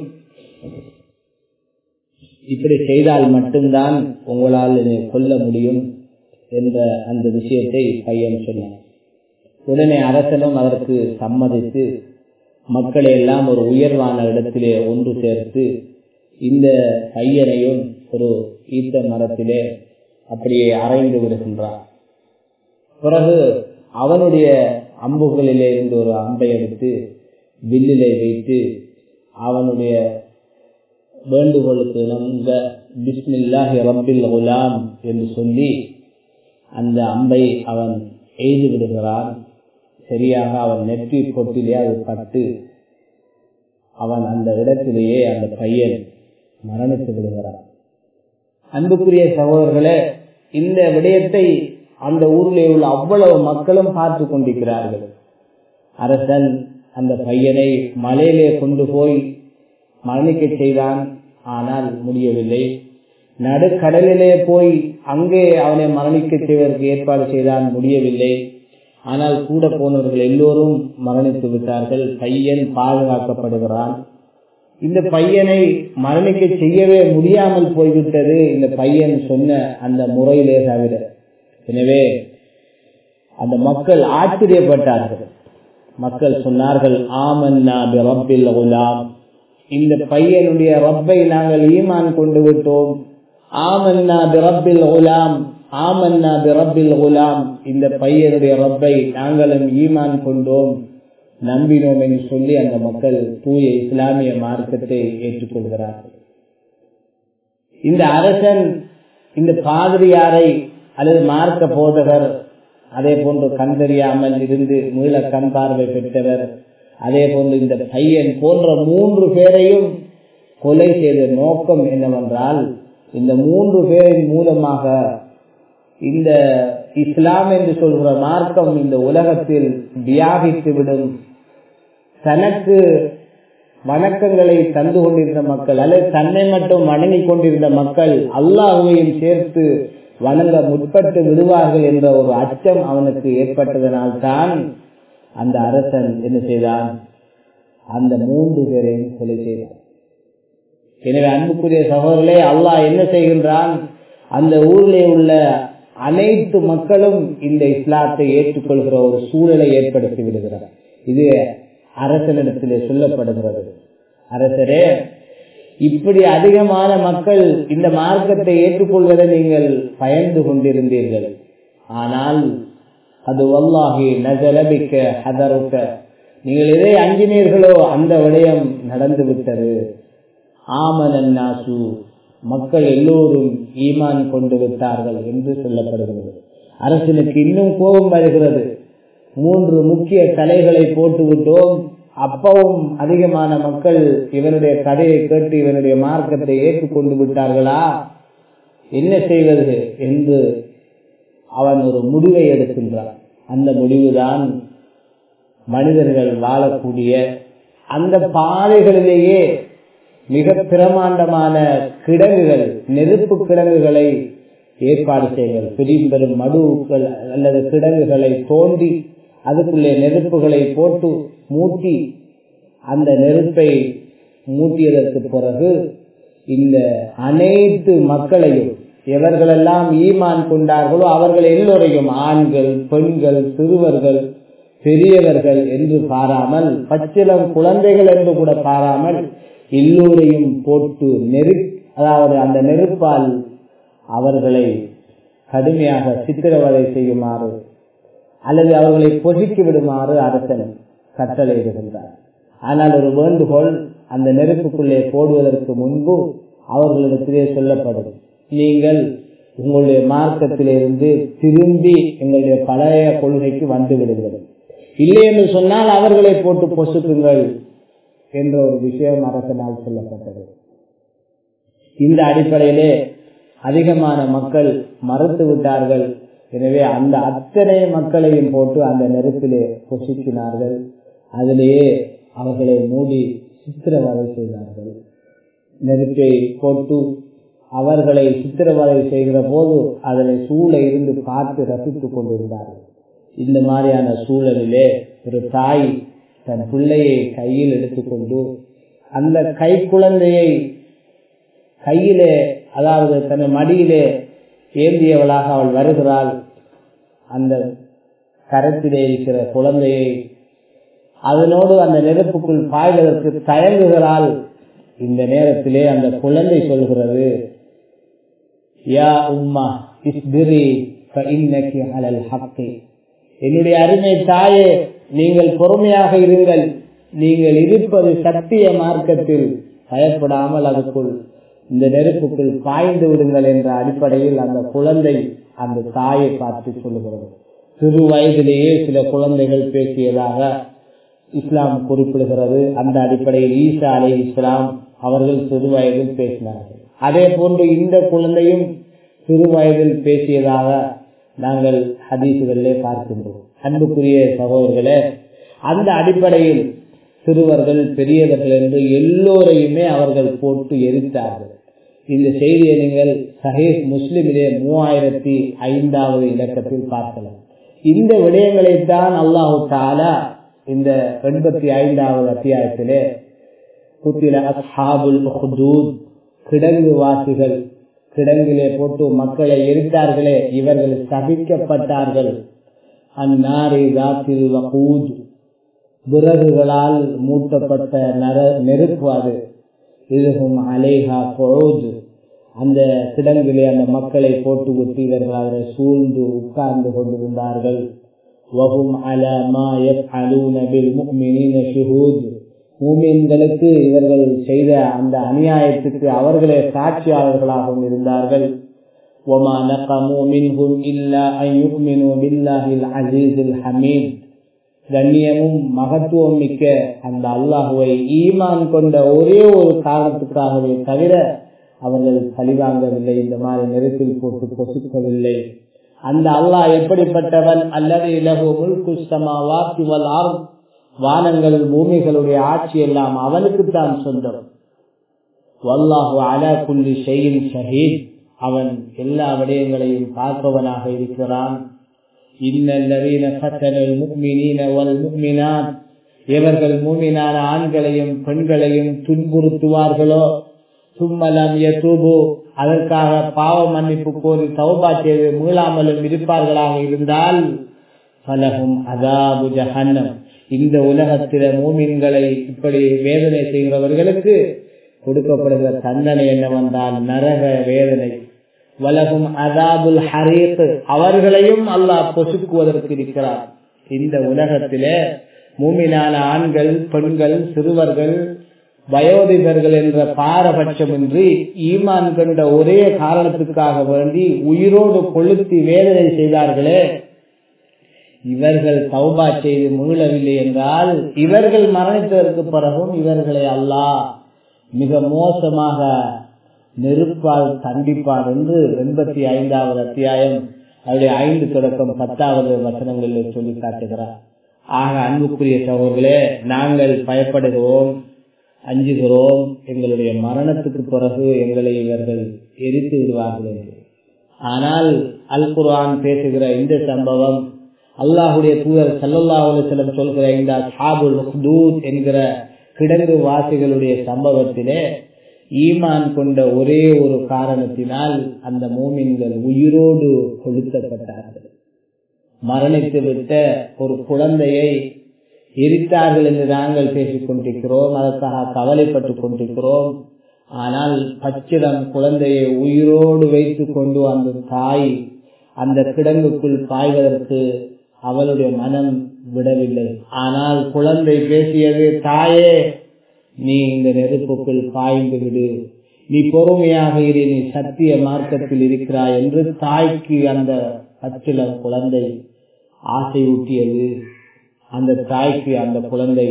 இப்படி செய்தால் மட்டும்தான் உங்களால் என்னை கொல்ல முடியும் என்ற அந்த விஷயத்தை பையன் சொன்னார் உடனே அரசனும் அதற்கு சம்மதித்து மக்களை எல்லாம் ஒரு உயர்வான இடத்திலே ஒன்று சேர்த்து இந்த பையனையும் ஒரு ஈத்த மரத்திலே அப்படியே அரைந்து விடுகின்றார் பிறகு அவனுடைய அம்புகளிலே இருந்து ஒரு அம்பை எடுத்து வில்லிலே வைத்து அவனுடைய வேண்டுகோளுக்கு இணங்க பிஸ்மில்லாஹி ரப்பில் குலாம் என்று சொல்லி அந்த அம்பை அவன் எய்து விடுகிறான் சரியாக அவன் நெற்றி பொட்டிலே அது பட்டு அவன் அந்த இடத்திலேயே அந்த பையன் மரணித்து விடுகிறான் அன்புக்குரிய சகோதரர்களே இந்த விடயத்தை அந்த ஊரிலே உள்ள அவ்வளவு மக்களும் பார்த்து கொண்டிருக்கிறார்கள் அரசன் அந்த பையனை மலையிலே கொண்டு போய் மரணிக்க செய்தான் ஆனால் முடியவில்லை நடுக்கடலிலே போய் அங்கே அவனை மரணிக்க செய்வதற்கு ஏற்பாடு செய்தான் முடியவில்லை ஆனால் கூட போனவர்கள் எல்லோரும் மரணித்து விட்டார்கள் பையன் பாதுகாக்கப்படுகிறான் இந்த பையனை மரணிக்க செய்யவே முடியாமல் போய்விட்டது இந்த பையன் சொன்ன அந்த முறையிலே தவிர எனவே அந்த மக்கள் ஆச்சரியப்பட்டார்கள் மக்கள் சொன்னார்கள் ஆமன்னா ரப்பில் உலாம் இந்த பையனுடைய ரப்பை நாங்கள் ஈமான் கொண்டு விட்டோம் ஆமன்னா பிரப்பில் உலாம் ஆமன்னா பிரப்பில் உலாம் இந்த பையனுடைய ரப்பை நாங்களும் ஈமான் கொண்டோம் நம்பினோம் என்று சொல்லி அந்த மக்கள் தூய இஸ்லாமிய மார்க்கத்தை ஏற்றுக்கொள்கிறார்கள் இந்த அரசன் இந்த பாதிரியாரை அல்லது மார்க்க போதகர் அதே போன்று கண் தெரியாமல் இருந்து மீள கண் பார்வை பெற்றவர் அதே போன்று இந்த பையன் போன்ற மூன்று பேரையும் கொலை செய்த நோக்கம் என்னவென்றால் இந்த மூன்று பேரின் மூலமாக இந்த இஸ்லாம் என்று சொல்கிற மார்க்கம் இந்த உலகத்தில் வியாபித்து விடும் தனக்கு வணக்கங்களை தந்து கொண்டிருந்த மக்கள் அல்லது தன்னை மட்டும் வணங்கிக் கொண்டிருந்த மக்கள் அல்லாஹுவையும் சேர்த்து வணங்க முற்பட்டு விடுவார்கள் என்ற ஒரு அச்சம் அவனுக்கு ஏற்பட்டதனால் தான் அந்த அரசன் என்ன செய்தான் அந்த மூன்று பேரையும் கொலை செய்தான் எனவே அன்புக்குரிய சகோதரர்களே அல்லாஹ் என்ன செய்கின்றான் அந்த ஊரிலே உள்ள அனைத்து மக்களும் இந்த இஸ்லாத்தை ஏற்றுக்கொள்கிற ஒரு சூழலை ஏற்படுத்தி விடுகிறார் இது அரசனிடத்திலே சொல்லப்படுகிறது அரசரே இப்படி அதிகமான மக்கள் இந்த மார்க்கத்தை ஏற்றுக்கொள்வதை நீங்கள் பயந்து கொண்டிருந்தீர்கள் ஆனால் அது வல்லாகி நகரபிக்க ஹதருக்க நீங்கள் எதை அஞ்சினீர்களோ அந்த விடயம் நடந்து விட்டது ஆமனாசு மக்கள் எல்லோரும் ஈமான் கொண்டு விட்டார்கள் என்று சொல்லப்படுகிறது அரசனுக்கு இன்னும் கோபம் வருகிறது மூன்று முக்கிய தலைகளை போட்டு விட்டோம் அப்பவும் அதிகமான மக்கள் இவனுடைய கதையை கேட்டு இவனுடைய மார்க்கத்தை ஏற்றுக்கொண்டு விட்டார்களா என்ன செய்வது என்று அவன் ஒரு முடிவை எடுக்கின்றான் அந்த முடிவுதான் மனிதர்கள் வாழக்கூடிய அந்த பாதைகளிலேயே மிக பிரமாண்டமான கிடங்குகள் நெருப்பு கிடங்குகளை ஏற்பாடு செய்யுங்கள் பெரும் பெரும் மடுவுகள் அல்லது கிடங்குகளை தோண்டி அதுக்குள்ளே நெருப்புகளை போட்டு மூட்டி அந்த நெருப்பை மூட்டியதற்கு பிறகு இந்த அனைத்து மக்களையும் எவர்களெல்லாம் ஈமான் கொண்டார்களோ அவர்கள் எல்லோரையும் ஆண்கள் பெண்கள் சிறுவர்கள் பெரியவர்கள் என்று பாராமல் பச்சிலம் குழந்தைகள் என்று கூட பாராமல் எல்லோரையும் போட்டு நெரு அதாவது அந்த நெருப்பால் அவர்களை கடுமையாக சித்திரவதை செய்யுமாறு அல்லது அவர்களை பொசுக்கி விடுமாறு அரசன் கட்டளையிடுகின்றார் ஆனால் ஒரு வேண்டுகோள் அந்த நெருப்புக்குள்ளே போடுவதற்கு முன்பு அவர்களிடத்திலே சொல்லப்படும் நீங்கள் உங்களுடைய மார்க்கத்திலிருந்து திரும்பி எங்களுடைய பழைய கொள்கைக்கு வந்து விடுங்கள் இல்லை என்று சொன்னால் அவர்களை போட்டு பொசுக்குங்கள் என்ற ஒரு விஷயம் அரசனால் சொல்லப்பட்டது இந்த அடிப்படையிலே அதிகமான மக்கள் மறுத்து விட்டார்கள் எனவே அந்த அத்தனை மக்களையும் போட்டு அந்த நெருப்பிலே பொசுக்கினார்கள் அதிலேயே அவர்களை மூடி சித்திரவதை செய்தார்கள் நெருப்பை போட்டு அவர்களை சித்திரவதை செய்கிற போது அதனை சூழ இருந்து பார்த்து ரசித்துக் கொண்டிருந்தார்கள் இந்த மாதிரியான சூழலிலே ஒரு தாய் தன் பிள்ளையை கையில் எடுத்துக்கொண்டு அந்த கை குழந்தையை கையிலே அதாவது தன் மடியிலே ஏந்தியவளாக அவள் வருகிறாள் அந்த கரத்திலே இருக்கிற குழந்தையை அதனோடு அந்த நெருப்புக்குள் பாய்வதற்கு தயங்குகிறாள் இந்த நேரத்திலே அந்த குழந்தை சொல்கிறது யா உம்மா இஸ்பிரி அலல் ஹக்கி என்னுடைய அருமை தாயே நீங்கள் பொறுமையாக இருங்கள் நீங்கள் இருப்பது சத்திய மார்க்கத்தில் பயப்படாமல் அதுக்குள் இந்த நெருப்புக்குள் பாய்ந்து விடுங்கள் என்ற அடிப்படையில் அந்த குழந்தை அந்த தாயை பார்த்து சொல்லுகிறது சிறு வயதிலேயே சில குழந்தைகள் பேசியதாக இஸ்லாம் குறிப்பிடுகிறது அந்த அடிப்படையில் ஈசா அலை இஸ்லாம் அவர்கள் சிறு வயதில் பேசினார்கள் அதே போன்று இந்த குழந்தையும் சிறு வயதில் பேசியதாக நாங்கள் ஹதீசுகளிலே பார்க்கின்றோம் அன்புக்குரிய சகோதரர்களே அந்த அடிப்படையில் சிறுவர்கள் பெரியவர்கள் என்று எல்லோரையுமே அவர்கள் போட்டு எரித்தார்கள் இந்த செய்தியை நீங்கள் சஹீஸ் முஸ்லிமிலே மூவாயிரத்தி ஐந்தாவது இலக்கத்தில் பார்க்கலாம் இந்த விடயங்களைத்தான் அல்லாஹு தாலா இந்த எண்பத்தி ஐந்தாவது அத்தியாயத்திலே குத்தில அஸ்ஹாபுல் ஹுதூத் கிடங்கு வாசிகள் கிடங்கிலே போட்டு மக்களை எரித்தார்களே இவர்கள் சபிக்கப்பட்டார்கள் அந்நாரி ராத்தில் வகூத் விறகுகளால் மூட்டப்பட்ட நர நெருப்பு அது இதுகும் அலேஹா பொழுது அந்த கிடங்கிலே அந்த மக்களை போட்டு விட்டு இவர்கள் அவரை சூழ்ந்து உட்கார்ந்து கொண்டிருந்தார்கள் வகும் அலமா அலூன பில் முக்மினின ஷுஹூத் மூமின்களுக்கு இவர்கள் செய்த அந்த அநியாயத்துக்கு அவர்களே சாட்சியாளர்களாகவும் இருந்தார்கள் وما نقموا منهم إلا أن يؤمنوا بالله العزيز الحميد கண்ணியமும் மகத்துவம் மிக்க அந்த அல்லாஹுவை ஈமான் கொண்ட ஒரே ஒரு காரணத்துக்காகவே தவிர அவர்கள் பழிவாங்கவில்லை இந்த மாதிரி நெருப்பில் போட்டு பொசுக்கவில்லை அந்த அல்லாஹ் எப்படிப்பட்டவன் அல்லது இலகு முல்குஸ்தமா வாக்குவல் ஆர் வானங்கள் பூமிகளுடைய ஆட்சி எல்லாம் அவனுக்குத்தான் சொந்தம் வல்லாஹு அலா குல்லி ஷெயின் ஷஹீத் அவன் எல்லா விடயங்களையும் பார்ப்பவனாக இருக்கிறான் எவர்கள் மூமினான ஆண்களையும் பெண்களையும் துன்புறுத்துவார்களோ சும்மலம் யதூபு அதற்காக பாவ மன்னிப்பு கோரி தௌபா செய்து மீளாமலும் இருப்பார்களாக இருந்தால் பலகும் அதாபு ஜஹன்னம் இந்த உலகத்தில மூமின்களை இப்படி வேதனை செய்கிறவர்களுக்கு கொடுக்கப்படுகிற தண்டனை என்னவென்றால் நரக வேதனை வலகும் அதாபுல் ஹரீக் அவர்களையும் அல்லாஹ் பொசுக்குவதற்கு இருக்கிறார் இந்த உலகத்திலே மூமினான ஆண்கள் பெண்கள் சிறுவர்கள் வயோதிகர்கள் என்ற பாரபட்சமின்றி ஈமான் கண்ட ஒரே காரணத்துக்காக வேண்டி உயிரோடு கொளுத்தி வேதனை செய்தார்களே இவர்கள் தௌபா செய்து மீளவில்லை என்றால் இவர்கள் மரணித்ததற்கு பிறகும் இவர்களை அல்லாஹ் மிக மோசமாக நெருப்பால் தண்டிப்பான் என்று எண்பத்தி ஐந்தாவது அத்தியாயம் அவருடைய ஐந்து தொடக்கம் பத்தாவது வசனங்களில் சொல்லி காட்டுகிறார் ஆக அன்புக்குரிய சகோதரர்களே நாங்கள் பயப்படுகிறோம் அஞ்சுகிறோம் எங்களுடைய மரணத்துக்கு பிறகு எங்களை இவர்கள் எரித்து விடுவார்கள் என்று ஆனால் அல் குர்ஆன் பேசுகிற இந்த சம்பவம் அல்லாஹுடைய தூதர் சல்லல்லாஹு செல்லம் சொல்கிற இந்த சாபுல் மஹ்தூத் என்கிற கிடங்கு வாசிகளுடைய சம்பவத்திலே ஈமான் கொண்ட ஒரே ஒரு காரணத்தினால் அந்த மூமின்கள் உயிரோடு கொளுத்தப்பட்டார்கள் மரணித்து விட்ட ஒரு குழந்தையை எரித்தார்கள் என்று நாங்கள் பேசிக் கொண்டிருக்கிறோம் அதற்காக கவலைப்பட்டுக் கொண்டிருக்கிறோம் ஆனால் பச்சிடம் குழந்தையை உயிரோடு வைத்துக் கொண்டு அந்த தாய் அந்த கிடங்குக்குள் பாய்வதற்கு அவளுடைய மனம் விடவில்லை ஆனால் குழந்தை பேசியது தாயே நீ இந்த நெருப்புக்குள் பாய்ந்து விடு நீ பொறுமையாக இரு நீ சத்திய மார்க்கத்தில் இருக்கிறாய் என்று தாய்க்கு அந்த பச்சிலம் குழந்தை ஆசையூட்டியது அந்த தாய்க்கு அந்த குழந்தை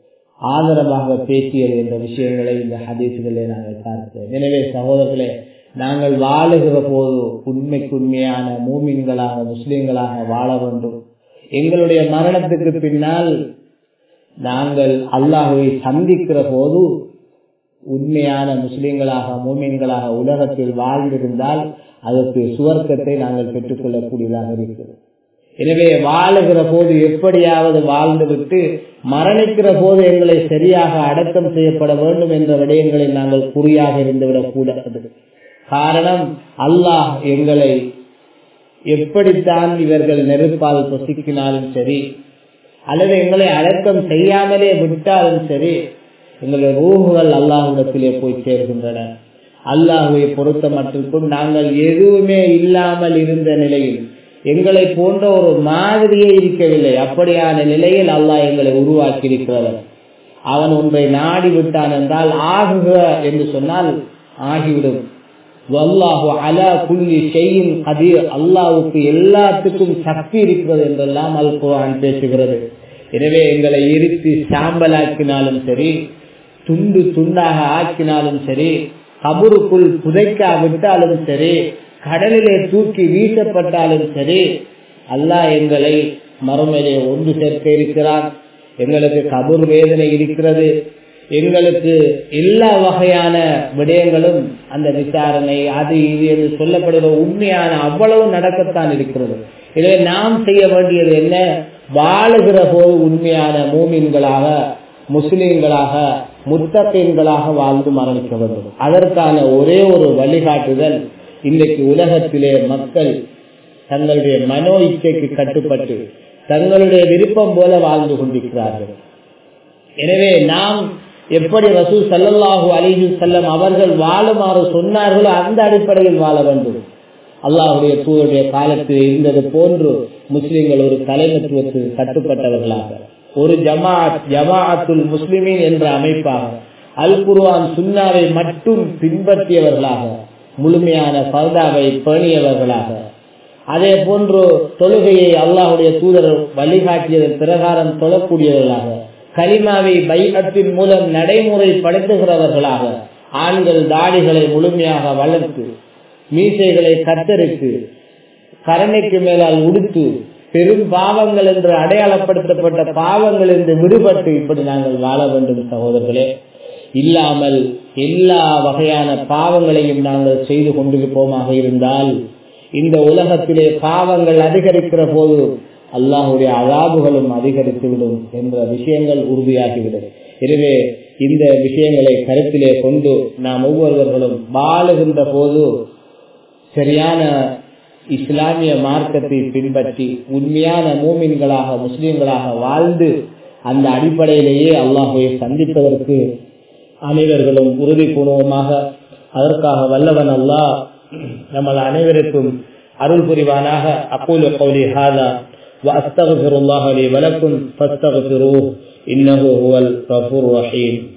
ஆதரவாக பேசியது என்ற விஷயங்களை இந்த ஹதீசுகளை நாங்கள் பார்க்கிறோம் எனவே சகோதரர்களே நாங்கள் வாழுகிற போது உண்மைக்குண்மையான மூமின்களாக முஸ்லிம்களாக வாழ வேண்டும் எங்களுடைய மரணத்துக்கு பின்னால் நாங்கள் அல்லாஹுவை சந்திக்கிற போது உண்மையான முஸ்லிம்களாக மூமின்களாக உலகத்தில் வாழ்ந்திருந்தால் அதற்கு சுவர்க்கத்தை நாங்கள் பெற்றுக்கொள்ளக்கூடியதாக இருக்கிறது எனவே வாழுகிற போது எப்படியாவது வாழ்ந்துவிட்டு மரணிக்கிற போது எங்களை சரியாக அடக்கம் செய்யப்பட வேண்டும் என்ற விடயங்களில் நாங்கள் குறியாக இருந்துவிடக் கூடாது காரணம் அல்லாஹ் எங்களை எப்படித்தான் இவர்கள் நெருப்பால் பொசுக்கினாலும் சரி அல்லது எங்களை அடக்கம் செய்யாமலே விட்டாலும் சரி எங்களுடைய ரூகுகள் அல்லாஹிடத்திலே போய் சேர்கின்றன அல்லாஹுவை பொறுத்த மட்டுக்கும் நாங்கள் எதுவுமே இல்லாமல் இருந்த நிலையில் எங்களை போன்ற ஒரு மாதிரியே இருக்கவில்லை அப்படியான நிலையில் அல்லாஹ் எங்களை உருவாக்கி இருக்கிறவர் அவன் ஒன்றை நாடி விட்டான் என்றால் ஆகுக என்று சொன்னால் ஆகிவிடும் வல்லாஹு அலா குல்லி செய்யும் கதீர் அல்லாவுக்கு எல்லாத்துக்கும் சக்தி இருக்கிறது என்றெல்லாம் அல் குரான் பேசுகிறது எனவே எங்களை இருத்தி சாம்பலாக்கினாலும் சரி துண்டு துண்டாக ஆக்கினாலும் சரி கபருக்குள் புதைக்கா விட்டாலும் சரி கடலிலே தூக்கி வீசப்பட்டாலும் சரி அல்லாஹ் எங்களை மறுமையிலே ஒன்று சேர்க்க இருக்கிறான் எங்களுக்கு கபூர் வேதனை இருக்கிறது எங்களுக்கு எல்லா வகையான விடயங்களும் அந்த விசாரணை அது இது என்று சொல்லப்படுகிற உண்மையான அவ்வளவு நடக்கத்தான் இருக்கிறது எனவே நாம் செய்ய வேண்டியது என்ன வாழுகிற போது உண்மையான மூமின்களாக முஸ்லிம்களாக முத்தப்பீன்களாக வாழ்ந்து மரணிக்க வேண்டும் அதற்கான ஒரே ஒரு வழிகாட்டுதல் இன்றைக்கு உலகத்திலே மக்கள் தங்களுடைய மனோ இச்சைக்கு கட்டுப்பட்டு தங்களுடைய விருப்பம் போல வாழ்ந்து கொண்டிருக்கிறார்கள் எனவே நாம் எப்படி ரசூ சல்லல்லாஹு அலிஹி செல்லம் அவர்கள் வாழுமாறு சொன்னார்களோ அந்த அடிப்படையில் வாழ வேண்டும் அல்லாஹுடைய தூதருடைய காலத்தில் இருந்தது போன்று முஸ்லிம்கள் ஒரு தலைமைத்துவத்துக்கு கட்டுப்பட்டவர்களாக ஒரு ஜமாத் ஜமாஅத்துல் முஸ்லிமின் என்ற அமைப்பாக அல் குர்ஆன் சுன்னாவை மட்டும் பின்பற்றியவர்களாக முழுமையான பர்தாவை பேணியவர்களாக அதே போன்று தொழுகையை அல்லாஹுடைய தூதர் வழிகாட்டியதன் பிரகாரம் தொழக்கூடியவர்களாக கலிமாவை பைகத்தின் மூலம் நடைமுறைப்படுத்துகிறவர்களாக ஆண்கள் தாடிகளை முழுமையாக வளர்த்து மீசைகளை கத்தரித்து கரணைக்கு மேலால் உடுத்து பெரும் பாவங்கள் என்று அடையாளப்படுத்தப்பட்ட பாவங்கள் என்று விடுபட்டு இப்படி நாங்கள் வாழ வேண்டும் சகோதரர்களே இல்லாமல் எல்லா வகையான பாவங்களையும் நாங்கள் செய்து கொண்டிருப்போமாக இருந்தால் இந்த உலகத்திலே பாவங்கள் அதிகரிக்கிற போது அல்லாஹுடைய அழாபுகளும் அதிகரித்துவிடும் என்ற விஷயங்கள் உறுதியாகிவிடும் எனவே இந்த விஷயங்களை கருத்திலே கொண்டு நாம் ஒவ்வொருவர்களும் வாழுகின்ற போது சரியான இஸ்லாமிய மார்க்கத்தை பின்பற்றி உண்மையான மூமின்களாக முஸ்லிம்களாக வாழ்ந்து அந்த அடிப்படையிலேயே அல்லாஹுவை சந்திப்பதற்கு அனைவர்களும் உறுதி பூர்வமாக அதற்காக வல்லவன் அல்லாஹ் நம்ம அனைவருக்கும் அருள் புரிவானாக அக்கூல கௌலி ஹாதா وأستغفر الله لي ولكم فاستغفروه إنه هو الغفور الرحيم